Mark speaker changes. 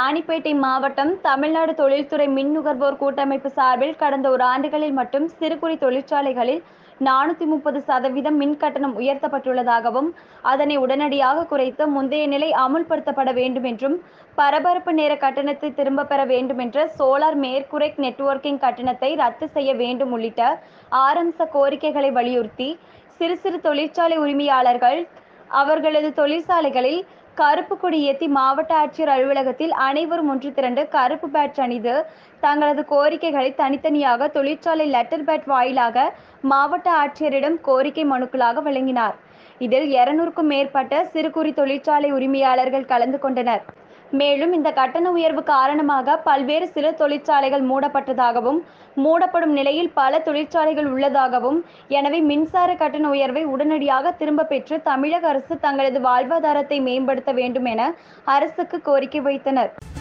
Speaker 1: ராணிப்பேட்டை மாவட்டம் தமிழ்நாடு தொழில்துறை மின் நுகர்வோர் கூட்டமைப்பு சார்பில் கடந்த ஒரு ஆண்டுகளில் மட்டும் சிறு குறு தொழிற்சாலைகளில் நானூற்றி முப்பது சதவீதம் மின் கட்டணம் உயர்த்தப்பட்டுள்ளதாகவும் அதனை உடனடியாக குறைத்து முந்தைய நிலை அமுல்படுத்தப்பட வேண்டும் என்றும் பரபரப்பு நேர கட்டணத்தை திரும்ப பெற வேண்டும் என்ற சோலார் மேற்கூரை நெட்வொர்க்கிங் கட்டணத்தை ரத்து செய்ய வேண்டும் உள்ளிட்ட ஆரம்ச கோரிக்கைகளை வலியுறுத்தி சிறு சிறு தொழிற்சாலை உரிமையாளர்கள் அவர்களது தொழிற்சாலைகளில் கருப்பு கொடி ஏற்றி மாவட்ட ஆட்சியர் அலுவலகத்தில் அனைவரும் ஒன்று திரண்டு கருப்பு பேட்ச் அணிந்து தங்களது கோரிக்கைகளை தனித்தனியாக தொழிற்சாலை லெட்டர் பேட் வாயிலாக மாவட்ட ஆட்சியரிடம் கோரிக்கை மனுக்களாக வழங்கினார் இதில் இருநூறுக்கும் மேற்பட்ட சிறு குறு தொழிற்சாலை உரிமையாளர்கள் கலந்து கொண்டனர் மேலும் இந்த கட்டண உயர்வு காரணமாக பல்வேறு சிறு தொழிற்சாலைகள் மூடப்பட்டதாகவும் மூடப்படும் நிலையில் பல தொழிற்சாலைகள் உள்ளதாகவும் எனவே மின்சார கட்டண உயர்வை உடனடியாக திரும்ப பெற்று தமிழக அரசு தங்களது வாழ்வாதாரத்தை மேம்படுத்த வேண்டும் என அரசுக்கு கோரிக்கை வைத்தனர்